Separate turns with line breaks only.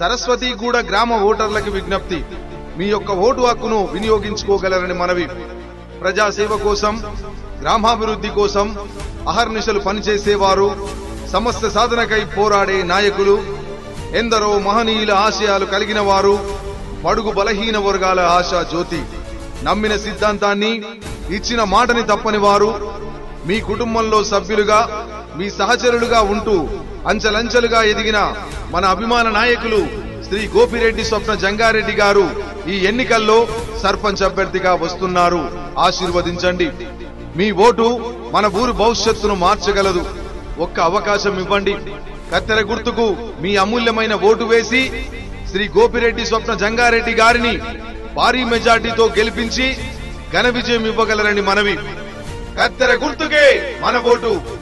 సరస్వతిగూడ గ్రామ ఓటర్లకు విజ్ఞప్తి మీ యొక్క ఓటు హక్కును వినియోగించుకోగలరని మనవి ప్రజాసేవ కోసం గ్రామాభివృద్ధి కోసం అహర్నిశలు పనిచేసేవారు సమస్య సాధనకై పోరాడే నాయకులు ఎందరో మహనీయుల ఆశయాలు కలిగిన వారు బడుగు బలహీన వర్గాల ఆశా జ్యోతి నమ్మిన సిద్ధాంతాన్ని ఇచ్చిన మాటని తప్పని వారు మీ కుటుంబంలో సభ్యులుగా మీ సహచరులుగా ఉంటూ అంచెలంచెలుగా ఎదిగిన మన అభిమాన నాయకులు శ్రీ గోపిరెడ్డి స్వప్న జంగారెడ్డి గారు ఈ ఎన్నికల్లో సర్పంచ్ అభ్యర్థిగా వస్తున్నారు ఆశీర్వదించండి మీ ఓటు మన ఊరు భవిష్యత్తును మార్చగలదు ఒక్క అవకాశం ఇవ్వండి కత్తెర గుర్తుకు మీ అమూల్యమైన ఓటు వేసి శ్రీ గోపిరెడ్డి స్వప్న జంగారెడ్డి గారిని భారీ మెజార్టీతో గెలిపించి ఘన విజయం ఇవ్వగలరని మనవి కత్తెర గుర్తుకే మన ఓటు